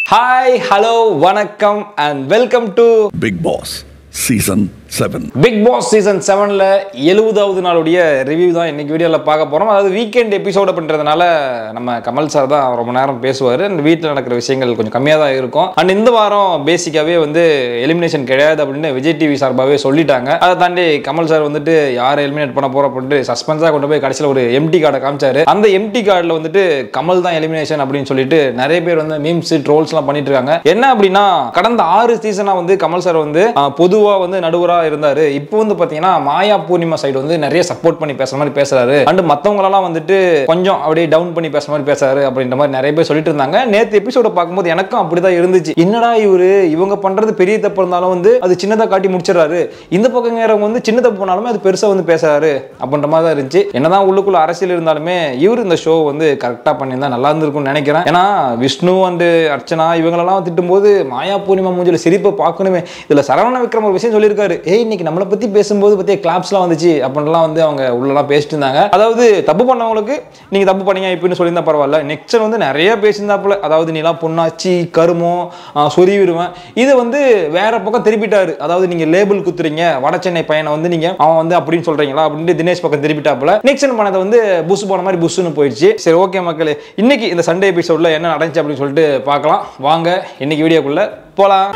Hi hello வணக்கம் and welcome to Big Boss Season 7. Bigg Boss season செவனில் எழுபதாவது நாளுடைய ரிவ்யூ தான் இன்னைக்கு வீடியோவில் பார்க்க போகிறோம் அதாவது வீக்கெண்ட் எபிசோட பண்ணுறதுனால நம்ம கமல் சார் தான் ரொம்ப நேரம் பேசுவார் அண்ட் வீட்டில் நடக்கிற விஷயங்கள் கொஞ்சம் கம்மியாக தான் இருக்கும் அண்ட் இந்த வாரம் பேசிக்காகவே வந்து எலிமினேஷன் கிடையாது அப்படின்னு விஜய் டிவி சார்பாகவே சொல்லிட்டாங்க அதை தாண்டி கமல் சார் வந்துட்டு யாரை எலிமினேட் பண்ண போகிறோம் அப்படின்ட்டு சஸ்பென்ஸாக கொண்டு போய் கடைசியில் ஒரு எம்டி கார்டை காமிச்சாரு அந்த எம்டி கார்டில் வந்துட்டு கமல் தான் எலிமினேஷன் அப்படின்னு சொல்லிட்டு நிறைய பேர் வந்து மீம்ஸ் ட்ரோல்ஸ்லாம் பண்ணிட்டு இருக்காங்க என்ன அப்படின்னா கடந்த ஆறு சீசனாக வந்து கமல் சார் வந்து பொதுவாக வந்து நடுவராக இருந்தார் இப்போ வந்து பார்த்தீங்கன்னா மாயா பூர்ணிமா சைடு வந்து நிறைய சப்போர்ட் பண்ணி பேசுற மாதிரி பேசுறாரு அண்ட் மற்றவங்களெல்லாம் வந்துட்டு கொஞ்சம் அப்படியே டவுன் பண்ணி பேசுற மாதிரி பேசுறாரு அப்படின்ற மாதிரி நிறைய பேர் சொல்லிட்டு இருந்தாங்க நேற்று எபிசோட பார்க்கும்போது எனக்கும் அப்படிதான் இருந்துச்சு என்னடா இவரு இவங்க பண்றது பெரிய தப்பு இருந்தாலும் வந்து அது சின்னதாக காட்டி முடிச்சிடறாரு இந்த பக்கங்கிறவங்க வந்து சின்ன தப்பு பண்ணாலுமே அது பெருசாக வந்து பேசுறாரு அப்படின்ற மாதிரி தான் இருந்துச்சு என்னதான் உள்ளுக்குள்ள அரசியல் இருந்தாலுமே இவர் இந்த ஷோ வந்து கரெக்டாக பண்ணியிருந்தா நல்லா இருந்திருக்கும்னு நினைக்கிறேன் ஏன்னா விஷ்ணு அண்ட் அர்ச்சனா இவங்களெல்லாம் திட்டும்போது மாயா பூர்ணிமா மூஞ்சில சிரிப்பை பார்க்கணுமே இதில் சரவண விக்ரம் ஒரு விஷயம் சொல்லியிருக்காரு ஏய் இன்னைக்கு நம்மளை பற்றி பேசும்போது பற்றிய கிளாப்ஸ்லாம் வந்துச்சு அப்படின்லாம் வந்து அவங்க உள்ளலாம் பேசிட்டு இருந்தாங்க அதாவது தப்பு பண்ணவங்களுக்கு நீங்கள் தப்பு பண்ணீங்க இப்படின்னு சொல்லியிருந்தா பரவாயில்ல நெக்ஸ்ட் வந்து நிறைய பேசியிருந்தாப்புல அதாவது நீலாம் பொண்ணாச்சி கருமோ சொருவிடுவேன் இது வந்து வேற பக்கம் திருப்பிட்டாரு அதாவது நீங்க லேபிள் குத்துறீங்க வட சென்னை பையனை வந்து நீங்க அவன் வந்து அப்படின்னு சொல்றீங்களா அப்படின்ட்டு தினேஷ் பக்கம் திருப்பிட்டாப்புல நெக்ஸ்ட் பண்ணதை வந்து புஷ் போன மாதிரி புஷ்னு போயிடுச்சு சரி ஓகே மக்களே இன்னைக்கு இந்த சண்டே எபிசோட்ல என்ன நடந்துச்சு அப்படின்னு சொல்லிட்டு பார்க்கலாம் வாங்க இன்னைக்கு வீடியோக்குள்ள போலாம்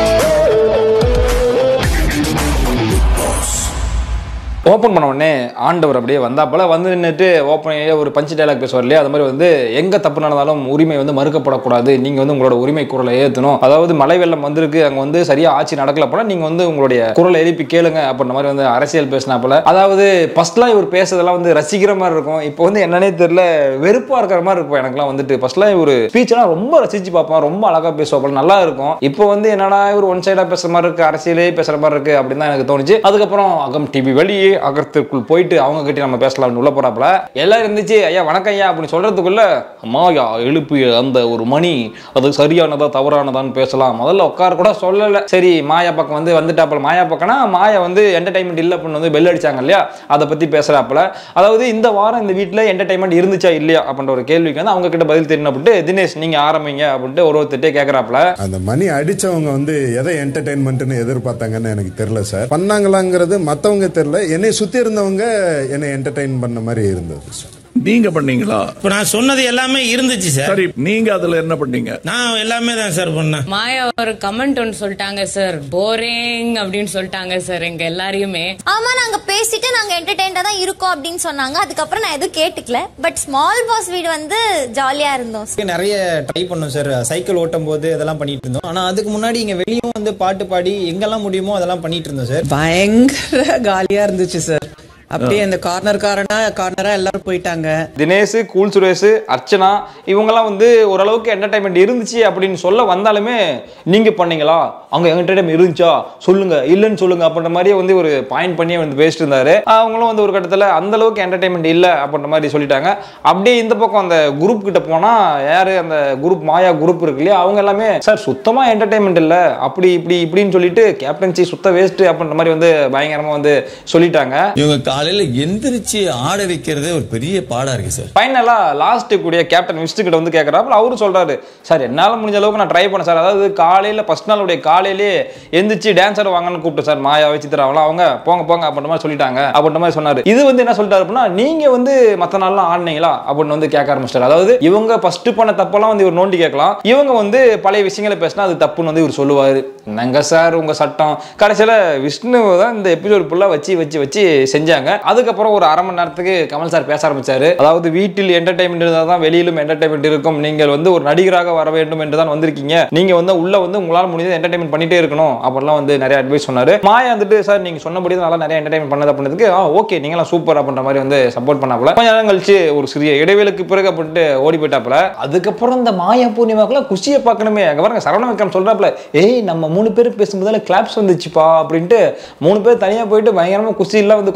ஓப்பன் பண்ண உடனே ஆண்டவர் அப்படியே வந்தாப்பல வந்து நின்றுட்டு ஓப்பன் ஒரு பஞ்சு டைலாக் பேசுவார் இல்லையா அது மாதிரி வந்து எங்க தப்பு நடந்தாலும் உரிமை வந்து மறுக்கப்படக்கூடாது நீங்க வந்து உங்களோட உரிமை குரலை ஏற்றணும் அதாவது மழை வெள்ளம் வந்திருக்கு அங்க வந்து சரியா ஆட்சி நடக்கல போல நீங்க வந்து உங்களுடைய குரலை எழுப்பி கேளுங்க அப்படின்ற மாதிரி வந்து அரசியல் பேசினாப்பல அதாவது ஃபர்ஸ்ட்லாம் இவர் பேசுறதெல்லாம் வந்து ரசிக்கிற மாதிரி இருக்கும் இப்போ வந்து என்னன்னே தெரியல வெறுப்பா இருக்கிற மாதிரி இருக்கும் எனக்குலாம் வந்துட்டு ஃபர்ஸ்ட்லாம் இவர் ஸ்பீச்லாம் ரொம்ப ரசிச்சு பார்ப்பேன் ரொம்ப அழகா பேசுவாப்பல நல்லா இருக்கும் இப்போ வந்து என்னடா இவர் ஒன் சைடா பேசுற மாதிரி இருக்கு அரசியலே பேசுற மாதிரி இருக்கு அப்படின்னு தான் எனக்கு தோணுச்சு அதுக்கப்புறம் அகம் டிவி வெளியே அகத்திற்குள் போயிட்டு அவங்க கிட்ட நம்ம பேசலாம்னு உள்ள போறாப்புல எல்லாம் இருந்துச்சு ஐயா வணக்கம் ஐயா அப்படின்னு சொல்றதுக்குள்ள மாயா எழுப்பிய அந்த ஒரு மணி அது சரியானதா தவறானதான்னு பேசலாம் முதல்ல உட்கார கூட சொல்லல சரி மாயா பக்கம் வந்து வந்துட்டாப்புல மாயா பக்கம்னா மாயா வந்து என்டர்டைன்மெண்ட் இல்லை அப்படின்னு வந்து பெல் அடிச்சாங்க இல்லையா அதை பத்தி பேசுறாப்புல அதாவது இந்த வாரம் இந்த வீட்டில் என்டர்டைன்மெண்ட் இருந்துச்சா இல்லையா அப்படின்ற ஒரு கேள்விக்கு வந்து அவங்க கிட்ட பதில் தெரியணும் அப்படின்ட்டு தினேஷ் நீங்க ஆரம்பிங்க அப்படின்ட்டு ஒரு ஒருத்தட்டே கேட்கறாப்புல அந்த மணி அடிச்சவங்க வந்து எதை என்டர்டைன்மெண்ட்னு எதிர்பார்த்தாங்கன்னு எனக்கு தெரியல சார் பண்ணாங்களாங்கிறது மத்தவங்க தெரியல என்னை சுத்தி இருந்தவங்க என்னை என்டர்டைன் பண்ண மாதிரி இருந்தது சார் நீங்க பண்ணீங்களா இப்ப நான் சொன்னது எல்லாமே இருந்துச்சு சார் சரி நீங்க அதுல என்ன பண்ணீங்க நான் எல்லாமே தான் சார் பண்ணேன் மாயா ஒரு கமெண்ட் ஒன்று சொல்லிட்டாங்க சார் போரிங் அப்படின்னு சொல்லிட்டாங்க சார் எங்க எல்லாரையுமே ஆமா நாங்க பேசிட்டு நாங்க என்டர்டெயின்டா தான் இருக்கோம் அப்படின்னு சொன்னாங்க அதுக்கப்புறம் நான் எதுவும் கேட்டுக்கல பட் ஸ்மால் பாஸ் வீடு வந்து ஜாலியா இருந்தோம் நிறைய ட்ரை பண்ணோம் சார் சைக்கிள் ஓட்டும் போது இதெல்லாம் பண்ணிட்டு இருந்தோம் ஆனா அதுக்கு முன்னாடி இங்க வெளியும் வந்து பாட்டு பாடி எங்கெல்லாம் முடியுமோ அதெல்லாம் பண்ணிட்டு இருந்தோம் சார் பயங்கர காலியா இருந்துச்சு சார் அப்படியே இந்த கார்னர் காரனா கார்னரா எல்லாரும் போயிட்டாங்க தினேஷ் கூல் சுரேஷ் அர்ச்சனா இவங்கெல்லாம் வந்து ஓரளவுக்கு என்டர்டைன்மெண்ட் இருந்துச்சு அப்படின்னு சொல்ல வந்தாலுமே நீங்க பண்ணீங்களா அங்க என்டர்டைன்மெண்ட் இருந்துச்சா சொல்லுங்க இல்லைன்னு சொல்லுங்க அப்படின்ற மாதிரியே வந்து ஒரு பாயிண்ட் பண்ணியே வந்து பேசிட்டு இருந்தாரு அவங்களும் வந்து ஒரு கட்டத்தில் அந்த அளவுக்கு என்டர்டைன்மெண்ட் இல்லை அப்படின்ற மாதிரி சொல்லிட்டாங்க அப்படியே இந்த பக்கம் அந்த குரூப் கிட்ட போனா யாரு அந்த குரூப் மாயா குரூப் இருக்கு இல்லையா அவங்க எல்லாமே சார் சுத்தமா என்டர்டைன்மெண்ட் இல்லை அப்படி இப்படி இப்படின்னு சொல்லிட்டு கேப்டன்சி சுத்த வேஸ்ட் அப்படின்ற மாதிரி வந்து பயங்கரமா வந்து சொல்லிட்டாங்க இவங்க காலையில எந்திரிச்சு ஆட வைக்கிறதே ஒரு பெரிய பாடா இருக்கு சார் ஃபைனலா லாஸ்ட் கூடிய கேப்டன் விஸ்ட் கிட்ட வந்து கேட்கறாப்புல அவரும் சொல்றாரு சார் என்னால முடிஞ்ச அளவுக்கு நான் ட்ரை பண்ணேன் சார் அதாவது காலையில ஃபர்ஸ்ட் நாளுடைய காலையிலே எந்திரிச்சு டான்ஸர் வாங்கன்னு கூப்பிட்டு சார் மாயா வச்சித்திராவலாம் அவங்க போங்க போங்க அப்படின்ற மாதிரி சொல்லிட்டாங்க அப்படின்ற மாதிரி சொன்னாரு இது வந்து என்ன சொல்லிட்டாரு அப்படின்னா நீங்க வந்து மத்த நாள்லாம் ஆடினீங்களா அப்படின்னு வந்து கேட்க ஆரம்பிச்சிட்டாரு அதாவது இவங்க ஃபர்ஸ்ட் பண்ண தப்பெல்லாம் வந்து இவர் நோண்டி கேட்கலாம் இவங்க வந்து பழைய விஷயங்களை பேசினா அது தப்புன்னு வந்து இவர் சொல்லுவாரு என்னங்க சார் உங்க சட்டம் கடைசியில விஷ்ணு தான் இந்த எபிசோட் ஃபுல்லா வச்சு வச்சு வச்சு செஞ்சாங்க அதுக்கப்புறம் ஒரு அரை மணி நேரத்துக்கு கமல் சார் பேச ஆரம்பிச்சாரு அதாவது வீட்டில் என்டர்டைன்மெண்ட் இருந்தால் தான் வெளியிலும் என்டர்டைன்மெண்ட் இருக்கும் நீங்கள் வந்து ஒரு நடிகராக வர வேண்டும் என்று தான் வந்திருக்கீங்க நீங்க வந்து உள்ள வந்து உங்களால் முடிஞ்சது என்டர்டைன்மெண்ட் பண்ணிட்டே இருக்கணும் அப்படிலாம் வந்து நிறைய அட்வைஸ் சொன்னாரு மாயா வந்துட்டு சார் நீங்க சொன்னபடி தான் நல்லா நிறைய என்டர்டைன்மெண்ட் பண்ணது அப்படின்றதுக்கு ஆ ஓகே நீங்களாம் சூப்பர் அப்படின்ற மாதிரி வந்து சப்போர்ட் பண்ணாப்புல கொஞ்ச நேரம் கழிச்சு ஒரு சிறிய இடைவேளுக்கு பிறகு அப்படின்ட்டு ஓடி போயிட்டாப்புல அதுக்கப்புறம் இந்த மாயா பூர்ணிமாக்குள்ள குஷியை பார்க்கணுமே அங்க பாருங்க சரவண விக்ரம் சொல்றாப்புல ஏய் நம்ம மூணு பேர் பேசும்போதால கிளாப்ஸ் வந்துச்சுப்பா அப்படின்ட்டு மூணு பேர் தனியா போயிட்டு பயங்கரமா குஷி எல்லாம் வந்து கொண்டாடிக்கிறாங்க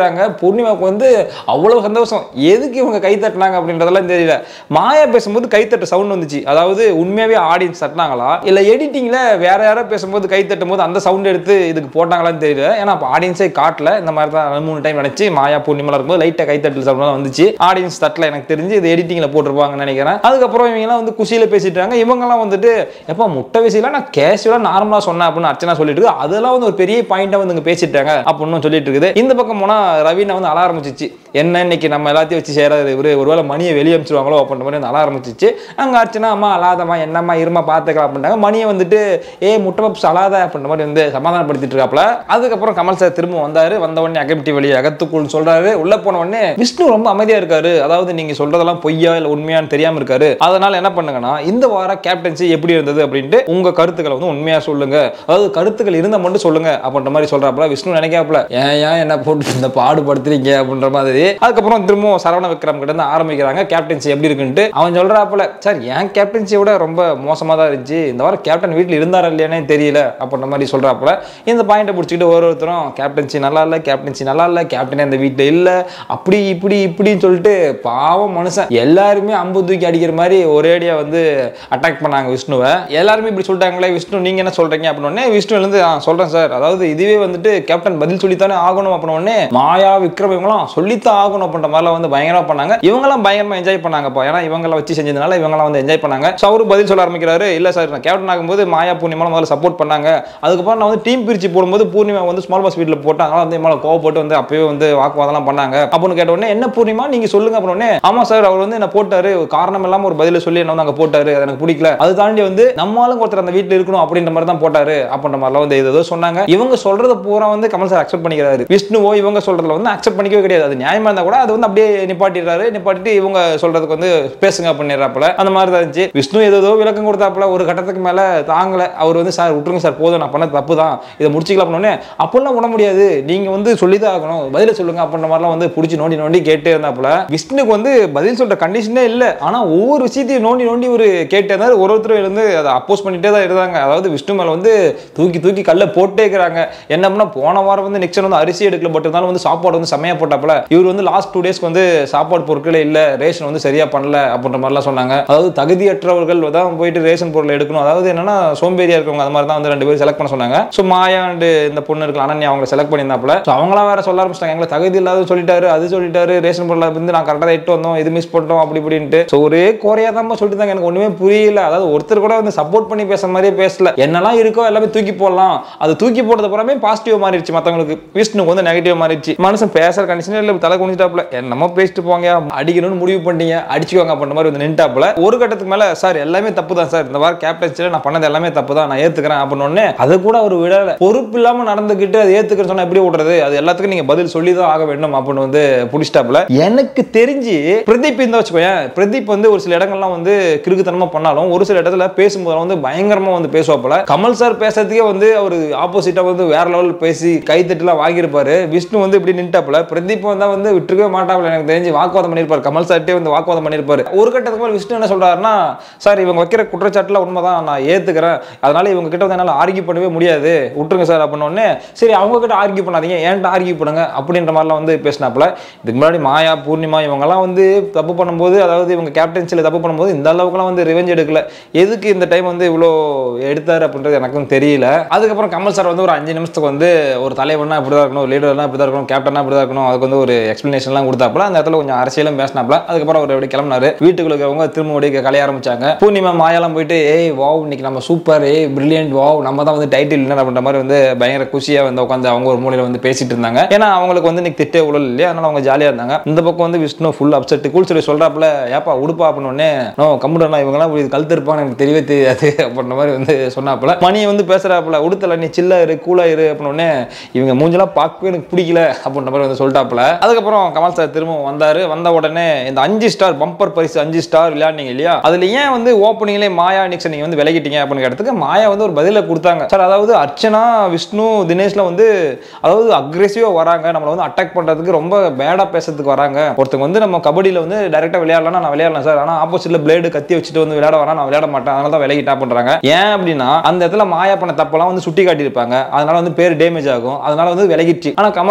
தட்டுறாங்க பூர்ணிமாவுக்கு வந்து அவ்வளவு சந்தோஷம் எதுக்கு இவங்க கை தட்டினாங்க அப்படின்றதெல்லாம் தெரியல மாயா பேசும்போது கைத்தட்டு சவுண்ட் வந்துச்சு அதாவது உண்மையாவே ஆடியன்ஸ் தட்டினாங்களா இல்ல எடிட்டிங்ல வேற யாரோ பேசும்போது கை தட்டும் போது அந்த சவுண்ட் எடுத்து இதுக்கு போட்டாங்களான்னு தெரியல ஏன்னா அப்போ ஆடியன்ஸே காட்டல இந்த மாதிரி தான் ரெண்டு மூணு டைம் நினைச்சு மாயா பூர்ணிமா இருக்கும்போது லைட்டா கைத்தட்டல் சவுண்ட் தான் வந்துச்சு ஆடியன்ஸ் தட்டல எனக்கு தெரிஞ்சு இது எடிட்டிங்ல போட்டிருப்பாங்கன்னு நினைக்கிறேன் அதுக்கப்புறம் இவங்க எல்லாம் வந்து குஷியில பேசிட்டாங்க இவங்கெல்லாம் வந்துட்டு எப்போ முட்டை விசிலாம் நான் கேஷுவலா நார்மலா சொன்னேன் அப்படின்னு அர்ச்சனா சொல்லிட்டு இருக்கு அதெல்லாம் வந்து ஒரு பெரிய பாயிண்டா வந்து இங்க பேசிட்டாங்க அப்படின்னு சொல்லிட்டு இருக்குது இந்த பக்கம் போனா ரவீனா வந்து அழ ஆரம்பிச்சிச்சு என்ன இன்னைக்கு நம்ம எல்லாத்தையும் வச்சு சேராது இவரு ஒருவேளை மணியை வெளியே அனுப்பிச்சிருவாங்களோ அப்படின்ற மாதிரி வந்து அழ ஆரம்பிச்சிச்சு அங்க அர்ச்சனா அம்மா அழாதம்மா என்னம்மா இருமா பார்த்துக்கலாம் அப்படின்ட்டாங்க மணியை வந்துட்டு ஏ முட்டை பப்ஸ் அழாத அப்படின்ற மாதிரி வந்து சமாதானப்படுத்திட்டு இருக்காப்ல அதுக்கப்புறம் கமல் சார் திரும்ப வந்தாரு வந்த உடனே அகமிட்டி வெளியே அகத்துக்குள் சொல்றாரு உள்ள போன உடனே விஷ்ணு ரொம்ப அமைதியா இருக்காரு அதாவது நீங்க சொல்றதெல்லாம் பொய்யா இல்ல உண்மையான்னு தெரியாம இருக்காரு அதனால என்ன பண்ணுங்கன்னா இந்த வாரம் கேப்டன்சி எப்படி இருந்தது அப்படின்ட்டு உங்க கருத்துக்களை வந்து உண்மையா சொல்லுங்க அதாவது கருத்துக்கள் இருந்தா மட்டும் சொல்லுங்க அப்படின்ற மாதிரி சொல்றாப்புல விஷ்ணு நினைக்காப்புல ஏன் ஏன் என்ன போட்டு இந்த பாடுபடுத்துறீங்க அப்படின்ற மாதிரி அதுக்கப்புறம் திரும்பவும் சரவண விக்ரம் கிட்ட இருந்து ஆரம்பிக்கிறாங்க கேப்டன்சி எப்படி இருக்குன்ட்டு அவன் சொல்றாப்புல சார் என் கேப்டன்சியை விட ரொம்ப மோசமா தான் இருந்துச்சு இந்த வாரம் கேப்டன் வீட்டில் இருந்தாரா இல்லையானே தெரியல அப்படின்ற மாதிரி சொல்றாப்புல இந்த பாயிண்ட்டை பிடிச்சிக்கிட்டு ஒரு ஒருத்தரும் கேப்டன்சி நல்லா இல்லை கேப்டன்சி நல்லா இல்லை கேப்டனே இந்த வீட்டில் இல்லை அப்படி இப்படி இப்படின்னு சொல்லிட்டு பாவம் மனுஷன் எல்லாருமே அம்பு தூக்கி அடிக்கிற மாதிரி ஒரேடியா வந்து அட்டாக் பண்ணாங்க விஷ்ணுவை எல்லாருமே இப்படி சொல்லிட்டாங்களே விஷ்ணு நீங்க என்ன சொல்றீங்க அப்படின்னு விஷ்ணு இருந்து "ஆ, சொல்றேன் சார் அதாவது இதுவே வந்துட்டு கேப்டன் பதில் சொல்லித்தானே ஆகணும் அப்படின்னு உடனே மாயா விக்ரம் இவங்களாம் சொல்லித்தான் ஆகணும் அப்படின்ற மாதிரிலாம் வந்து பயங்கரமா பண்ணாங்க இவங்கெல்லாம் பயங்கரமா என்ஜாய் பண்ணாங்கப்பா ஏன்னா இவங்கள வச்சு செஞ்சதுனால இவங்கெல்லாம் வந்து என்ஜாய் பண்ணாங்க ஸோ அவரு பதில் சொல்ல ஆரம்பிக்கிறாரு இல்ல சார் நான் கேப்டன் ஆகும்போது மாயா பூர்ணிமாலாம் முதல்ல சப்போர்ட் பண்ணாங்க அதுக்கப்புறம் நான் வந்து டீம் பிரிச்சு போடும்போது பூர்ணிமா வந்து ஸ்மால் பாஸ் வீட்டில் போட்டு அதனால வந்து மேலே கோவப்பட்டு வந்து அப்பவே வந்து வாக்குவாதம்லாம் பண்ணாங்க அப்படின்னு கேட்ட உடனே என்ன பூர்ணிமா நீங்க சொல்லுங்க அப்புறம் உடனே ஆமா சார் அவர் வந்து என்ன போட்டாரு ஒரு காரணம் இல்லாம ஒரு பதில சொல்லி என்ன வந்து அங்க போட்டாரு அது எனக்கு பிடிக்கல அது தாண்டி வந்து நம்மளும் ஒருத்தர் அந்த வீட்டில் இருக்கணும் அப்படின்ற மாதிரி தான் போட்டாரு அப்படின்ற மாதிரிலாம் வந்து ஏதோ சொன்னாங்க இவங்க சொல்றத பூரா வந்து கமல் சார் அக்செப்ட் பண்ணிக்கிறாரு விஷ்ணுவோ இவங்க சொல்றதுல வந்து அக்செப்ட் பண்ணிக்கவே கிடையாது அது நியாயமா இருந்தா கூட அது வந்து அப்படியே நிப்பாட்டிடுறாரு நிப்பாட்டிட்டு இவங்க சொல்றதுக்கு வந்து பேசுங்க பண்ணிடுறாப்புல அந்த மாதிரி தான் இருந்துச்சு விஷ்ணு ஏதோ விளக்கம் கொடுத்தாப்புல ஒரு கட்டத்துக்கு மேல தாங்கல அவர் வந்து சார் விட்டுருங்க சார் போதும் நான் பண்ண தப்பு தான் இதை முடிச்சுக்கலாம் பண்ணோடனே அப்பெல்லாம் விட முடியாது நீங்க வந்து சொல்லிதான் ஆகணும் பதில சொல்லுங்க அப்படின்ற மாதிரிலாம் வந்து பிடிச்சி நோண்டி நோண்டி கேட்டே இருந்தாப்புல விஷ்ணுக்கு வந்து பதில் சொல்ற கண்டிஷனே இல்ல ஆனா ஒவ்வொரு விஷயத்தையும் நோண்டி நோண்டி ஒரு கேட்டே இருந்தாரு ஒரு ஒருத்தர் இருந்து அதை அப்போஸ் பண்ணிட்டே தான் இருந்தாங்க அதாவது விஷ்ணு மேல வந்து தூக்கி தூக்கி கல்ல போட்டே இருக்கிறாங்க என்ன பண்ணா போன வாரம் வந்து நிக்சன் வந்து அரிசி எடுக்கல பட் இருந்தாலும் வந்து சாப்பாடு வந்து செமையா போட்டாப்புல இவர் வந்து லாஸ்ட் டூ டேஸ்க்கு வந்து சாப்பாடு பொருட்களே இல்ல ரேஷன் வந்து சரியா பண்ணல அப்படின்ற மாதிரிலாம் சொன்னாங்க அதாவது தகுதியற்றவர்கள் தான் போயிட்டு ரேஷன் பொருள் எடுக்கணும் அதாவது என்னன்னா சோம்பேறியா இருக்கவங்க அது மாதிரி தான் வந்து ரெண்டு பேரும் செலக்ட் பண்ண சொன்னாங்க ஸோ மாயா and இந்த பொண்ணு இருக்கு அனன்யா அவங்க செலக்ட் பண்ணியிருந்தாப்புல ஸோ அவங்களாம் வேற சொல்ல ஆரம்பிச்சிட்டாங்க எங்களை தகுதி இல்லாத சொல்லிட்டாரு அது சொல்லிட்டாரு ரேஷன் பொருளை வந்து நான் கரெக்டாக இட்டு வந்தோம் இது மிஸ் பண்ணிட்டோம் அப்படி இப்படின்ட்டு ஸோ ஒரே குறையா தான் சொல்லிட்டு இருந்தாங்க எனக்கு ஒண்ணுமே புரியல அதாவது ஒருத்தர் கூட வந்து சப்போர்ட் பண்ணி பேசுற மாதிரியே பேசல என்னெல்லாம் இருக்கோ எல்லாமே தூக்கி போடலாம் அது தூக்கி போடுறது புறமே பாசிட்டிவ் மாறிடுச்சு மத்தவங்களுக்கு விஷ்ணுக்கு வந்து நெகட்டிவ் மாறிடுச்சு மனுஷன் பேசுற கண்டிஷனே இல்லை தலை குனிஞ்சிட்டாப்ல என்னமோ பேசிட்டு போங்க அடிக்கணும்னு முடிவு பண்ணிட்டீங்க அடிச்சுக்கோங்க அப்படின்ற மாதிரி வந்து நின்ட்டாப்புல ஒரு கட்டத்துக்கு மேல சார் எல்லாமே தப்பு தான் சார் இந்த வாரம் கேப்டன்சில நான் பண்ணது எல்லாமே தப்பு தான் நான் ஏத்துக்கிறேன் அப்படின்னு உடனே அதை கூட அவர் விடல பொறுப்பு இல்லாம நடந்துகிட்டு அதை ஏத்துக்கிறேன்னு சொன்னா எப்படி விடுறது அது எல்லாத்துக்கும் நீங்க பதில் சொல்லி தான் ஆக வேண்டும் அப்படின்னு வந்து புடிச்சிட்டாப்புல எனக்கு தெரிஞ்சு பிரதீப் இந்த வச்சுக்கோயேன் பிரதீப் வந்து ஒரு சில இடங்கள்லாம் வந்து கிறுக்குத்தனமா பண்ணாலும் ஒரு சில இடத்துல பேசும்போது வந்து பயங்கரமா வந்து பேசுவாப்புல கமல் சார் பேசுறதுக்கே வந்து அவர் ஆப்போசிட்டா வந்து வேற லெவல் பேசி கைத்தட்டுலாம் வாங்கியிருப்பாரு விஷ்ணு வந்து இப்படி நின்ட்டாப்புல பிரதீப் வந்தா வந்து விட்டுருக்கவே மாட்டாப்புல எனக்கு தெரிஞ்சு வாக்குவாதம் பண்ணியிருப்பாரு கமல் சார்ட்டே வந்து வாக்குவாதம் பண்ணியிருப்பாரு ஒரு கட்டத்துக்கு மேல விஷ்ணு என்ன சொல்றாருன்னா சார் இவங்க வைக்கிற குற்றச்சாட்டுல உண்மைதான் நான் ஏத்துக்கிறேன் அதனால இவங்க கிட்ட வந்து என்னால ஆர்கியூ பண்ணவே முடியாது விட்டுருங்க சார் அப்படின்னு உடனே சரி அவங்க கிட்ட ஆர்கியூ பண்ணாதீங்க ஏன்ட்ட ஆர்கியூ பண்ணுங்க அப்படின்ற மாதிரிலாம் வந்து பேசினாப்புல இதுக்கு முன்னாடி மாயா பூர்ணிமா இவங்கெல்லாம் வந்து தப்பு பண்ணும்போது அதாவது இவங்க கேப்டன்சியில் தப்பு பண்ணும்போது இந்த அளவுக்குலாம் வந்து ரிவெஞ்ச் எடுக்கல எதுக்கு இந்த டைம் வந்து இவ்வளோ எடுத்தாரு அப்படின்றது எனக்கும் தெரியல அதுக்கப்புறம் கமல் சார் வந்து ஒரு அஞ்சு நிமிஷத்துக்கு வந்து ஒரு தலைவனா இப்படி தான் இருக்கணும் ஒரு லீடர்னா இப்படி தான் இருக்கணும் கேப்டனா இப்படி தான் இருக்கணும் அதுக்கு வந்து ஒரு எக்ஸ்பிளனேஷன்லாம் கொடுத்தாப்புல அந்த இடத்துல கொஞ்சம் அரசியலும் பேசினாப்புல அதுக்கப்புறம் அவர் எப்படி கிளம்பினாரு வீட்டுக்குள்ள இருக்கிறவங்க திரும்ப அப்படியே கலைய ஆரம்பிச்சாங்க பூர்ணிமா மாயாலாம் போயிட்டு ஏய் வாவ் இன்னைக்கு நம்ம சூப்பர் ஏய் பிரில்லியன்ட் வாவ் நம்ம தான் வந்து டைட்டில் வின்னர் அப்படின்ற மாதிரி வந்து பயங்கர குஷியா வந்து உட்காந்து அவங்க ஒரு மூலையில வந்து பேசிட்டு இருந்தாங்க ஏன்னா அவங்களுக்கு வந்து இன்னைக்கு திட்டே உழல் இல்லையா அதனால அவங்க ஜாலியா இருந்தாங்க இந்த பக்கம் வந்து விஷ்ணு ஃபுல் அப்செட் கூல் சொல்லி சொல்றாப்புல ஏப்பா உடுப்பா அப்படின்னு உடனே நோ கம்ப்யூட்டர்னா இவங்கலாம் இப்படி கழுத்து இருப்பான்னு எனக்கு தெரியவே தெரியாது அப்படின்ற மாதிரி வந்து சொன்னாப்புல மணி வந்து பேசுறாப்புல உடுத்தல நீ சில்லா இரு கூலா இரு அப்படின்னு உடனே இவங்க மூஞ்செல்லாம் பார்க்கவே எனக்கு பிடிக்கல அப்படின்ற மாதிரி வந்து சொல்லிட்டாப்புல அதுக்கப்புறம் கமல் சார் திரும்ப வந்தாரு வந்த உடனே இந்த அஞ்சு ஸ்டார் பம்பர் பரிசு அஞ்சு ஸ்டார் விளையாடுனீங்க இல்லையா அதுல ஏன் வந்து ஓப்பனிங்லேயே மாயா நிக்சன் நீங்க வந்து விலகிட்டீங்க அப்படின்னு கேட்டதுக்கு மாயா வந்து ஒரு பதில கொடுத்தாங்க சார் அதாவது அர்ச்சனா விஷ்ணு தினேஷ்ல வந்து அதாவது அக்ரெசிவா வராங்க நம்மளை வந்து அட்டாக் பண்றதுக்கு ரொம்ப பேடா பேசுறதுக்கு வராங்க ஒருத்தங்க வந்து நம்ம கபடியில வந்து டைரக்டா விளையாடலாம் நான் விளையாடலாம் சார் ஆனா ஆப்போசிட்ல பிளேடு கத்தி வச்சுட்டு வந்து விளையாட வரா நான் விளையாட மாட்டேன் அதனால தான் விலகிட்டா பண்றாங்க ஏன் அப்படின்னா அந்த இடத்துல மாயா பண்ண தப்பெல்லாம் வந்து சுட்டி காட்டியிருப்பாங்க அதனால வந்து பேர் டேமேஜ் ஆகும் அதனால வந்து விலகிடுச்சு ஆனா கமல் சார்ட்டு சொல்லும்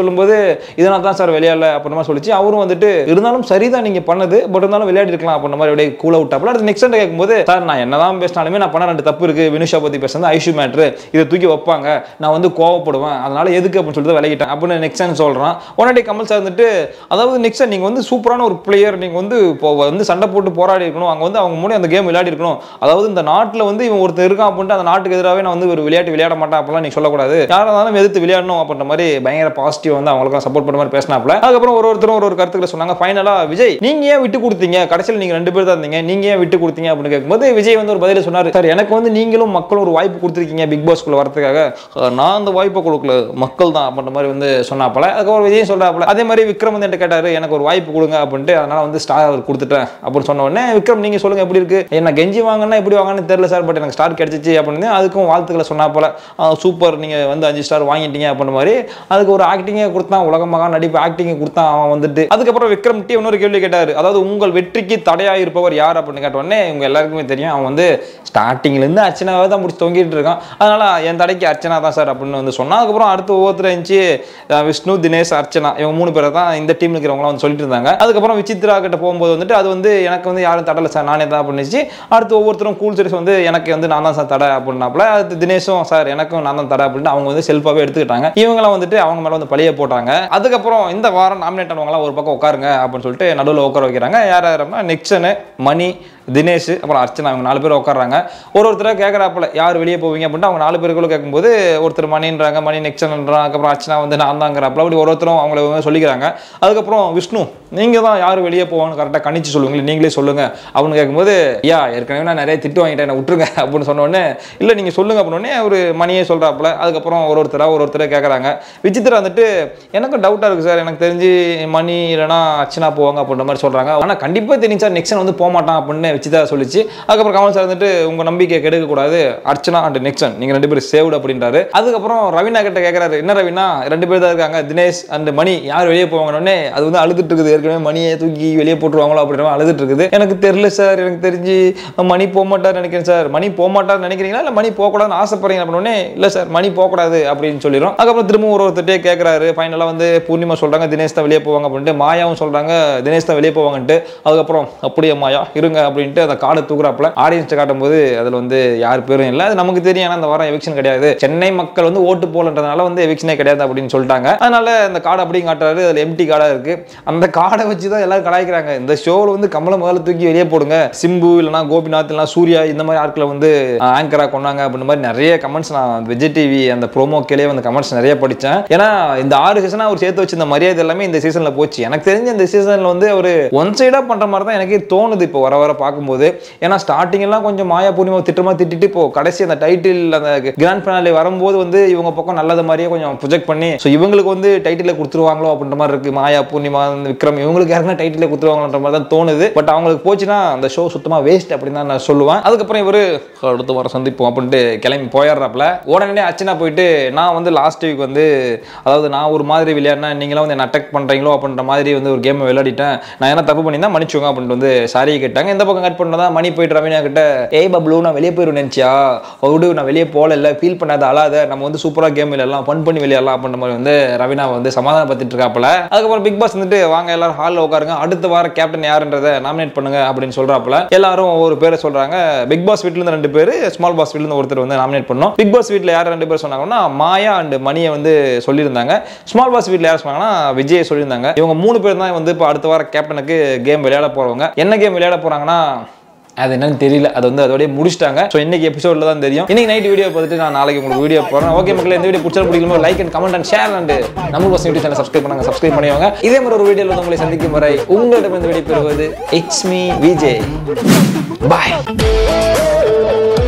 சொல்லும்போது இதனால தான் சார் விளையாடல அப்படின்ற மாதிரி சொல்லிச்சு அவரும் வந்துட்டு இருந்தாலும் சரிதான் நீங்க பண்ணது பட் இருந்தாலும் விளையாடி இருக்கலாம் அப்படின்ற மாதிரி அப்படியே கூல விட்டாப்புல அடுத்து நெக்ஸ்ட் கேட்கும்போது சார் நான் என்னதான் பேசினாலுமே நான் பண்ண ரெண்டு தப்பு இருக்கு வினுஷா பத்தி பேசுறது ஐஷு மேட்ரு இதை தூக்கி வைப்பாங்க நான் வந்து கோவப்படுவேன் அதனால எதுக்கு அப்படின்னு சொல்லிட்டு விலகிட்டேன் அப்படின்னு நெக்ஸ்ட் சொல்றான் உடனே கமல் சார் வந்துட்டு அதாவது நெக்ஸ்ட் நீங்க வந்து சூப்பரான ஒரு பிளேயர் நீங்க வந்து இப்போ வந்து சண்டை போட்டு போராடி இருக்கணும் அங்க வந்து அவங்க முன்னாடி அந்த கேம் விளையாடி இருக்கணும் அதாவது இந்த நாட்டுல வந்து இவன் ஒருத்தர் இருக்கான் அப்படின்ட்டு அந்த நாட்டுக்கு எதிராகவே நான் வந்து ஒரு விளையாட்டு விளையாட மாட்டேன் அப்படிலாம் நீ சொல்லக்கூடாது யாரா இருந்தாலும் எதிர்த்து விளையாடணும் அப்படின்ற மாதிரி பயங்கர பாசிட்டிவ் வந்து அவங்களுக்கும் சப்போர்ட் பண்ண மாதிரி பேசினாப்ல அதுக்கப்புறம் ஒரு ஒருத்தரும் ஒரு ஒரு கருத்துக்களை சொன்னாங்க ஃபைனலா விஜய் நீங்க ஏன் விட்டு கொடுத்தீங்க கடைசியில் நீங்க ரெண்டு பேர் தான் இருந்தீங்க நீங்க ஏன் விட்டு கொடுத்தீங்க அப்படின்னு கேட்கும்போது விஜய் வந்து ஒரு பதில சொன்னாரு சார் எனக்கு வந்து நீங்களும் மக்களும் ஒரு வாய்ப்பு கொடுத்துருக்கீங்க பிக் பாஸ்க்குள்ள வரதுக்காக அஹ் நான் அந்த வாய்ப்பை கொடுக்கல மக்கள் தான் அப்படின்ற மாதிரி வந்து சொன்னாப்பல அதுக்கப்புறம் விஜய் சொல்றாப்புல அதே மாதிரி விக்ரம் வந்து என்கிட்ட கேட்டாரு எனக்கு ஒரு வாய்ப்பு கொடுங்க அப்படின்ட்டு அதனால வந்து ஸ்டார் அவர் கொடுத்துட்டேன் அப்படின்னு சொன்ன உடனே விக்ரம் நீங்க சொல்லுங்க எப்படி இருக்கு என்ன கெஞ்சி வாங்கினா எப்படி வாங்கன்னு தெரியல சார் பட் எனக்கு ஸ்டார் கிடைச்சிச்சு அப்படின்னு அதுக்கும் வாழ்த்துக்களை சொன்னாப்பல சூப்பர் நீங்க வந்து அஞ்சு ஸ்டார் வாங்கிட்டீங்க அப்படின்ற மாதிரி அதுக்கு ஒரு ஆக்டிங்கே கொடுத்தான் உலகமாக நடிப்பு ஆக்டிங்கை கொடுத்தான் அவன் வந்துட்டு அதுக்கப்புறம் விக்ரம் டி இன்னொரு கேள்வி கேட்டாரு அதாவது உங்கள் வெற்றிக்கு தடையா இருப்பவர் யார் அப்படின்னு கேட்ட உடனே உங்க எல்லாருக்குமே தெரியும் அவன் வந்து ஸ்டார்டிங்ல இருந்து அர்ச்சனாவை தான் முடிச்சு தொங்கிட்டு இருக்கான் அதனால என் தடைக்கு அர்ச்சனா தான் சார் அப்படின்னு வந்து சொன்னா அதுக்கப்புறம் அடுத்து ஒவ்வொருத்தர் இருந்துச்சு அஹ் விஷ்ணு தினேஷ் அர்ச்சனா இவங்க மூணு பேரை தான் இந்த டீம்ல இருக்கிறவங்களாம் வந்து சொல்லிட்டு இருந்தாங்க அதுக்கப்புறம் விசித்ரா கிட்ட போகும்போது வந்துட்டு அது வந்து எனக்கு வந்து யாரும் தடலை சார் நானே தான் பண்ணிச்சு அடுத்து ஒவ்வொருத்தரும் கூல் சீரிஸ் வந்து எனக்கு வந்து நான் தான் சார் தடை அப்படின்னாப்புல அடுத்து தினேஷும் சார் எனக்கும் நான் தான் தடை அப்படின்ட்டு அவங்க வந்து செல்ஃபாவே எடுத்துக்கிட்டாங்க இவங்களாம் வந்துட்டு அவங்க மேல வந்து பழிய போட்டாங்க அதுக்கப்புறம் இந்த வாரம் நாமினேட் ஆனவங்களாம் ஒரு பக்கம் உட்காருங்க அப்படின்னு சொல்லிட்டு நடுவில் உட்கார வைக்கிறாங்க யார் யாருன்னா நெக்ஸனு மணி தினேஷ் அப்புறம் அர்ச்சனா அவங்க நாலு பேர் உட்காடுறாங்க ஒரு ஒருத்தர கேட்குறாப்புல யார் வெளியே போவீங்க அப்படின்ட்டு அவங்க நாலு பேருக்குள்ள கேட்கும்போது ஒருத்தர் மணின்றாங்க மணி நெக்ஸன்ன்றாங்க அதுக்கப்புறம் அர்ச்சனா வந்து நான் தாங்கிறாப்புல அப்படி ஒரு ஒருத்தரும் அவங்கள இவங்க சொல்லிக்கிறாங்க அதுக்கப்புறம் விஷ்ணு நீங்கள் தான் யார் வெளியே போவான்னு கரெக்டாக கணிச்சு சொல்லுவீங்களே நீங்களே சொல்லுங்க அப்படின்னு கேட்கும்போது ஐயா ஏற்கனவே நான் நிறைய திட்டு வாங்கிட்டேன் என்னை விட்டுருங்க அப்படின்னு சொன்ன உடனே இல்லை நீங்கள் சொல்லுங்க அப்படின்னு உடனே ஒரு மணியே சொல்கிறாப்புல அதுக்கப்புறம் ஒரு ஒருத்தராக ஒரு ஒருத்தரை கேட்குறாங்க விசித்திரா வந்துட்டு எனக்கும் டவுட்டாக இருக்குது சார் எனக்கு தெரிஞ்சு மணி இல்லைனா அர்ச்சனா போவாங்க அப்படின்ற மாதிரி சொல்கிறாங்க ஆனால் கண்டிப்பாக தெரியும் சார் நெக்ஸ்ட் வந்து போக மாட்டான் அப்படின்னு விசிதா சொல்லிச்சு அதுக்கப்புறம் கமல் சார் வந்துட்டு உங்கள் நம்பிக்கை கெடுக்க கூடாது அர்ச்சனா அண்ட் நெக்ஸன் நீங்கள் ரெண்டு பேரும் சேவ்டு அப்படின்றாரு அதுக்கப்புறம் ரவினா கிட்ட கேட்குறாரு என்ன ரவினா ரெண்டு பேர் தான் இருக்காங்க தினேஷ் அண்ட் மணி யார் வெளியே போவாங்கன்னு அது வந்து அழுதுட்டு இருக்குது ஏற்கனவே மணியை தூக்கி வெளியே போட்டுருவாங்களோ அப்படின்ற மாதிரி அழுதுட்டு இருக்குது எனக்கு தெரியல சார் எனக்கு தெரிஞ்சு மணி போக மாட்டார் நினைக்கிறேன் சார் மணி போக மாட்டார் நினைக்கிறீங்களா இல்லை மணி போகக்கூடாதுன்னு ஆசைப்படுறீங்க அப்படின்னே இல்லை சார் மணி போகக்கூடாது அப்படின்னு சொல்லிடும் அதுக்கப்புறம் திரும்ப ஒரு ஒருத்தட்டே கேட்குறாரு ஃபைனலாக வந்து பூர்ணிமா சொல்கிறாங்க தினேஷ் தான் வெளியே போவாங்க அப்படின்ட்டு மாயாவும் சொல்கிறாங்க தினேஷ் தான் வெளியே போவாங்கன்ட்டு அதுக்கப்புறம் அப்படியே மாயா இருங்க அப்படின்ட்டு அந்த கார்டை தூக்குறாப்புல ஆடியன்ஸ்ட்டை காட்டும்போது அதில் வந்து யார் பேரும் இல்லை அது நமக்கு தெரியும் ஏன்னா அந்த வாரம் எவிக்ஷன் கிடையாது சென்னை மக்கள் வந்து ஓட்டு போலன்றதுனால வந்து எவிக்ஷனே கிடையாது அப்படின்னு சொல்லிட்டாங்க அதனால அந்த கார்டு அப்படியும் காட்டுறாரு அதில் எம்டி கார்டாக இருக்கு அந்த கார்டை வச்சு தான் எல்லாரும் கலாய்க்கிறாங்க இந்த ஷோவில் வந்து கமலை முதல்ல தூக்கி வெளியே போடுங்க சிம்பு இல்லைனா கோபிநாத் இல்லைனா சூர்யா இந்த மாதிரி ஆட்களை வந்து ஆங்கராக கொண்டாங்க அப்படின்ற மாதிரி நிறைய கமெண்ட்ஸ் நான் விஜய் டிவி அந்த ப்ரோமோ கேலே வந்து கமெண்ட்ஸ் நிறைய படித்தேன் ஏன்னா இந்த ஆறு சீசனாக அவர் சேர்த்து வச்சிருந்த மரியாதை எல்லாமே இந்த சீசனில் போச்சு எனக்கு தெரிஞ்ச இந்த சீசனில் வந்து ஒரு ஒன் சைடாக பண்ணுற மாதிரி தான் எனக்கே தோணுது இப்போ வர வர பார்க்கும்போது ஏன்னா ஸ்டார்டிங் எல்லாம் கொஞ்சம் மாயா பூர்ணிமா திட்டமா திட்டிட்டு இப்போ கடைசி அந்த டைட்டில் அந்த கிராண்ட் ஃபினாலே வரும்போது வந்து இவங்க பக்கம் நல்லது மாதிரியே கொஞ்சம் ப்ரொஜெக்ட் பண்ணி ஸோ இவங்களுக்கு வந்து டைட்டில் கொடுத்துருவாங்களோ அப்படின்ற மாதிரி இருக்கு மாயா பூர்ணிமா இந்த விக்ரம் இவங்களுக்கு யாருன்னா டைட்டில் கொடுத்துருவாங்கன்ற மாதிரி தான் தோணுது பட் அவங்களுக்கு போச்சுன்னா அந்த ஷோ சுத்தமாக வேஸ்ட் அப்படின்னு தான் நான் சொல்லுவேன் அதுக்கப்புறம் இவர் அடுத்த வாரம் சந்திப்போம் அப்படின்ட்டு கிளம்பி போயிடுறாப்புல உடனே அர்ச்சனா போயிட்டு நான் வந்து லாஸ்ட் வீக் வந்து அதாவது நான் ஒரு மாதிரி விளையாடினா நீங்களாம் வந்து என்ன அட்டாக் பண்ணுறீங்களோ அப்படின்ற மாதிரி வந்து ஒரு கேம் விளையாடிட்டேன் நான் என்ன தப்பு பண்ணியிருந்தா மன்னிச்சுங்க அப்படின்ட்டு வந்து சாரி கேட்டாங்க இந்த பக்கம் கட் பண்ணதான் மணி போயிட்டு ரவினா கிட்ட ஏய் பப்ளூ நான் வெளியே போயிடும் நினச்சியா விடு நான் வெளியே போகல இல்லை ஃபீல் பண்ணாத அழாத நம்ம வந்து சூப்பராக கேம் விளையாடலாம் ஃபன் பண்ணி விளையாடலாம் அப்படின்ற மாதிரி வந்து ரவினா வந்து சமாதானப்படுத்திட்டு இருக்காப்புல அதுக்கப்புறம் பிக் பாஸ் வந்துட்டு வாங்க எல்லாரும் ஹாலில் உட்காருங்க அடுத்த வாரம் கேப்டன் யாருன்றதை நாமினேட் பண்ணுங்க அப்படின்னு சொல்றாப்புல எல்லாரும் ஒவ்வொரு பேரை சொல்றாங்க பிக் பாஸ் வீட்ல இருந்து ரெண்டு பேர் ஸ்மால் பாஸ் வீட்ல இருந்து ஒருத்தர் வந்து நாமினேட் பண்ணோம் பிக் பாஸ் வீட்ல யார் ரெண்டு பேர் சொன்னாங்கன்னா மாயா அண்ட் மணியை வந்து சொல்லியிருந்தாங்க ஸ்மால் பாஸ் வீட்ல யார் சொன்னாங்கன்னா விஜய் சொல்லியிருந்தாங்க இவங்க மூணு பேர் தான் வந்து இப்போ அடுத்த வாரம் கேப்டனுக்கு கேம் விளையாட போறவங்க என்ன கேம் விளையாட போறாங்கன்னா அது என்னன்னு தெரியல அது வந்து அதோடய முடிச்சிட்டாங்க ஸோ இன்னைக்கு எபிசோட்ல தான் தெரியும் இன்னைக்கு நைட் வீடியோ பார்த்துட்டு நான் நாளைக்கு உங்களுக்கு வீடியோ போறேன் ஓகே மக்களே இந்த வீடியோ பிடிச்சா பிடிக்கணும் like and comment and share and நம்ம பஸ் யூடியூப் சேனல் சப்ஸ்கிரைப் பண்ணுங்க சப்ஸ்கிரைப் பண்ணிவாங்க இதே மாதிரி ஒரு வீடியோவில் வந்து உங்களை சந்திக்கும் வரை உங்களிடம் இந்த வீடியோ பெறுவது இட்ஸ் மீ விஜய் பாய்